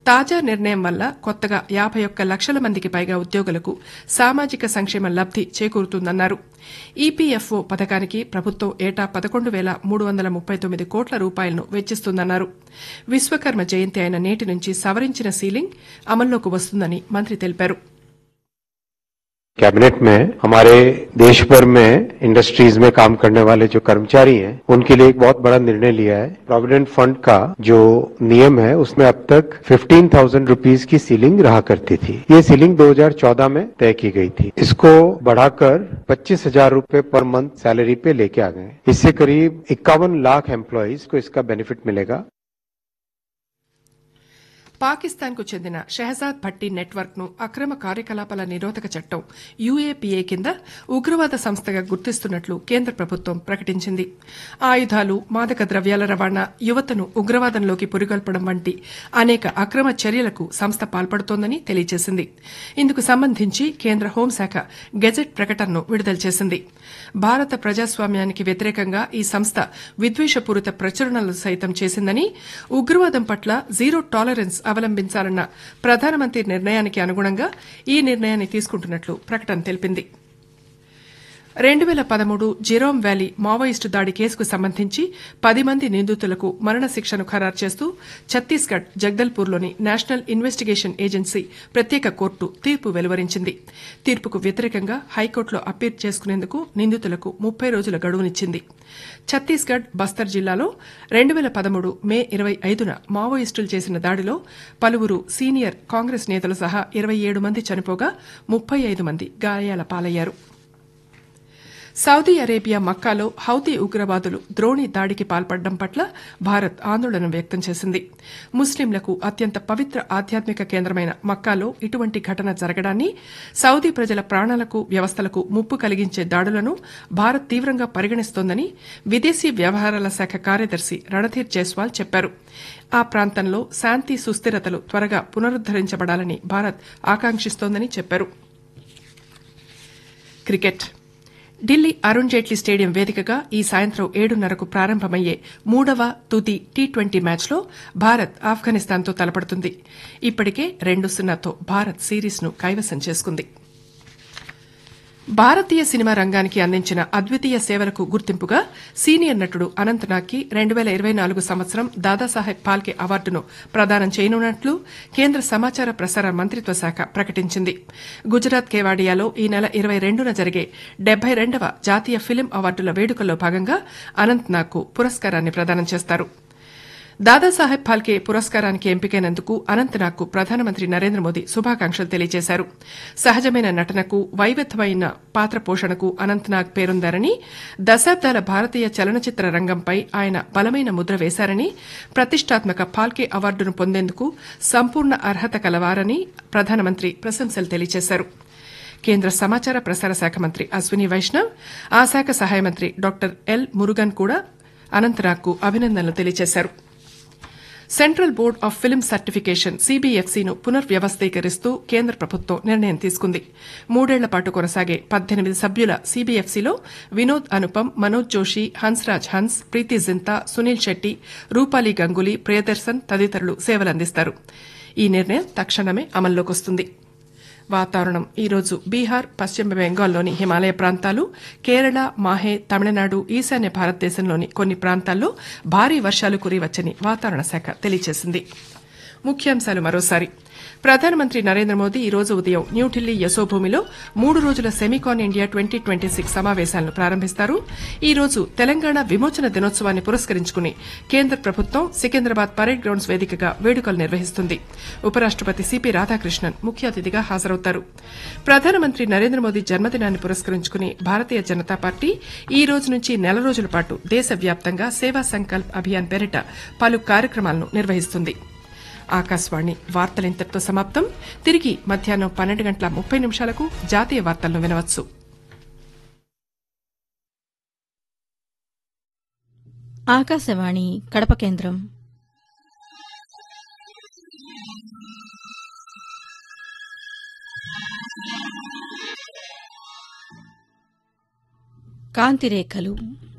తాజా నిర్ణయం వల్ల కొత్తగా యాబై ఒక్క లక్షల మందికి పైగా ఉద్యోగులకు సామాజిక సంక్షేమ లబ్ది చేకూరుతుందన్నారు ఈపీఎఫ్ఓ పథకానికి ప్రభుత్వం ఏటా పదకొండు వేల మూడు వందల ముప్పై తొమ్మిది కోట్ల రూపాయలను వెచ్చిస్తుందన్నారు విశ్వకర్మ జయంతి అయిన నేటి నుంచి సవరించిన సీలింగ్ అమల్లోకి వస్తుందని మంత్రి తెలిపారు कैबिनेट में हमारे देश भर में इंडस्ट्रीज में काम करने वाले जो कर्मचारी हैं उनके लिए एक बहुत बड़ा निर्णय लिया है प्रोविडेंट फंड का जो नियम है उसमें अब तक फिफ्टीन थाउजेंड रुपीज की सीलिंग रहा करती थी ये सीलिंग 2014 में तय की गई थी इसको बढ़ाकर पच्चीस हजार रूपए पर मंथ सैलरी पे लेके आ गए इससे करीब इक्यावन लाख एम्प्लॉयज को इसका बेनिफिट मिलेगा పాకిస్తాన్కు చెందిన షెహజాద్ భట్టి నెట్వర్క్ ను అక్రమ కార్యకలాపాల నిరోధక చట్టం యూఏపీఏ కింద ఉగ్రవాద సంస్థగా గుర్తిస్తున్నట్లు కేంద్ర ప్రభుత్వం ప్రకటించింది ఆయుధాలు మాదక ద్రవ్యాల రవాణా యువతను ఉగ్రవాదంలోకి పురిగొల్పడం వంటి అనేక అక్రమ చర్యలకు సంస్థ పాల్పడుతోందని తెలియజేసింది ఇందుకు సంబంధించి కేంద్ర హోంశాఖ గెజెట్ ప్రకటనను విడుదల చేసింది భారత ప్రజాస్వామ్యానికి వ్యతిరేకంగా ఈ సంస్థ విద్వేషపూరిత ప్రచురణలు సైతం చేసిందని ఉగ్రవాదం పట్ల జీరో టాలరెన్స్ అవలంబించాలన్న ప్రధానమంత్రి నిర్ణయానికి అనుగుణంగా ఈ నిర్ణయాన్ని తీసుకుంటున్నట్లు ప్రకటన తెలిపింది రెండు వేల పదమూడు జిరోమ్ వ్యాలీ మావోయిస్టు దాడి కేసుకు సంబంధించి పది మంది నిందితులకు మరణశిక్షను ఖరారు చేస్తూ ఛత్తీస్గఢ్ జగ్దల్పూర్లోని నేషనల్ ఇన్వెస్టిగేషన్ ఏజెన్సీ ప్రత్యేక కోర్టు తీర్పు వెలువరించింది తీర్పుకు వ్యతిరేకంగా హైకోర్టులో అప్పీల్ చేసుకునేందుకు నిందితులకు ముప్పై రోజుల గడువునిచ్చింది ఛత్తీస్గఢ్ బస్తర్ జిల్లాలో రెండు వేల పదమూడు మే ఇరవై ఐదున మావోయిస్టులు చేసిన దాడిలో పలువురు సీనియర్ కాంగ్రెస్ నేతలు సహా ఇరవై ఏడు మంది చనిపోగా ముప్పై ఐదు మంది గాయాల పాలయ్యారు సౌదీ అరేబియా మక్కాలో హౌతీ ఉగ్రవాదులు ద్రోణి దాడికి పాల్పడడం పట్ల భారత్ ఆందోళన వ్యక్తం చేసింది ముస్లింలకు అత్యంత పవిత్ర ఆధ్యాత్మిక కేంద్రమైన మక్కాలో ఇటువంటి ఘటన జరగడాన్ని సౌదీ ప్రజల ప్రాణాలకు వ్యవస్థలకు ముప్పు కలిగించే దాడులను భారత్ తీవ్రంగా పరిగణిస్తోందని విదేశీ వ్యవహారాల శాఖ కార్యదర్శి రణధీర్ జైస్వాల్ చెప్పారు ఆ ప్రాంతంలో శాంతి సుస్థిరతలు త్వరగా పునరుద్దరించబడాలని భారత్ ఆకాంక్షిస్తోందని చెప్పారు క్రికెట్ ఢిల్లీ అరుణ్ జైట్లీ స్టేడియం వేదికగా ఈ సాయంత్రం ఏడున్నరకు ప్రారంభమయ్యే మూడవ తుది టీ ట్వంటీ మ్యాచ్లో భారత్ ఆఫ్ఘనిస్తాన్తో తలపడుతుంది ఇప్పటికే రెండు సున్నాతో భారత్ సిరీస్ను కైవసం చేసుకుంది భారతీయ సినిమా రంగానికి అందించిన అద్వితీయ సేవలకు గుర్తింపుగా సీనియర్ నటుడు అనంతనాగ్కి రెండు వేల ఇరవై నాలుగు సంవత్సరం దాదాసాహెబ్ ఫాల్కే అవార్డును ప్రదానం చేయనున్నట్లు కేంద్ర సమాచార ప్రసార మంత్రిత్వ శాఖ ప్రకటించింది గుజరాత్ కేవాడియాలో ఈ నెల ఇరవై రెండున జరిగే డెబ్బై రెండవ జాతీయ ఫిలిం అవార్డుల వేడుకల్లో భాగంగా అనంతనాగ్కు పురస్కారాన్ని ప్రదానం చేస్తారు దాదాసాహెబ్ ఫాల్కే పురస్కారానికి ఎంపికైనందుకు అనంతనాగ్కు ప్రధానమంత్రి నరేంద్ర మోదీ శుభాకాంక్షలు తెలియజేశారు సహజమైన నటనకు వైవిధ్యమైన పాత్ర పోషణకు అనంతనాగ్ పేరొందారని దశాబ్దాల భారతీయ చలనచిత్ర రంగంపై ఆయన బలమైన ముద్ర వేశారని ప్రతిష్టాత్మక ఫాల్కే అవార్డును పొందేందుకు సంపూర్ణ అర్హత కలవారని ప్రధానమంత్రి ప్రశంసలు తెలియజేశారు కేంద్ర సమాచార ప్రసార శాఖ మంత్రి అశ్విని వైష్ణవ్ ఆ శాఖ సహాయ మంత్రి డాక్టర్ ఎల్ మురుగన్ కూడా అనంతనాగ్కు అభినందనలు తెలియజేశారు Central Board of Film Certification సీబీఎఫ్సీను పునర్వ్యవస్థీకరిస్తూ కేంద్ర ప్రభుత్వం నిర్ణయం తీసుకుంది మూడేళ్ల పాటు కొనసాగే పద్దెనిమిది సభ్యుల సీబీఎఫ్సీలో వినోద్ అనుపమ్ మనోజ్ జోషి హన్స్రాజ్ హన్స్ ప్రీతి జింతా సునీల్ శెట్టి రూపాలి గంగూలీ ప్రియదర్శన్ తదితరులు సేవలందిస్తారు ఈ నిర్ణయం తక్షణమే అమల్లోకి వస్తుంది వాతావరణం ఈరోజు బీహార్ పశ్చిమ బెంగాల్లోని హిమాలయ ప్రాంతాలు కేరళ మాహే తమిళనాడు ఈశాన్య భారతదేశంలోని కొన్ని ప్రాంతాల్లో భారీ వర్షాలు కురియవచ్చని వాతావరణ శాఖ తెలియజేసింది ముఖ్యాంశాలు మరోసారి ప్రధానమంత్రి నరేంద్ర మోదీ ఈ రోజు ఉదయం న్యూఢిల్లీ యశోభూమిలో మూడు రోజుల Semicon India twenty twenty six సమావేశాలను ప్రారంభిస్తారు ఈ రోజు తెలంగాణ విమోచన దినోత్సవాన్ని పురస్కరించుకుని కేంద్ర ప్రభుత్వం సికింద్రాబాద్ పరేడ్ గ్రౌండ్స్ వేదికగా వేడుకలు నిర్వహిస్తుంది ఉపరాష్టపతి సిపి రాధాకృష్ణన్ ముఖ్య అతిథిగా హాజరవుతారు ప్రధానమంత్రి నరేంద్ర మోదీ జన్మదినాన్ని పురస్కరించుకుని భారతీయ జనతా పార్టీ ఈ రోజు నుంచి నెల రోజుల పాటు దేశవ్యాప్తంగా సేవా సంకల్ప్ అభియాన్ పేరిట పలు కార్యక్రమాలను నిర్వహిస్తుంది ఆకాశవాణి వార్తలింతటితో సమాప్తం తిరిగి మధ్యాహ్నం పన్నెండు గంటల ముప్పై నిమిషాలకు జాతీయ వార్తలను వినవచ్చు ఆకాశవాణి కడప కేంద్రం కాంతిరేఖలు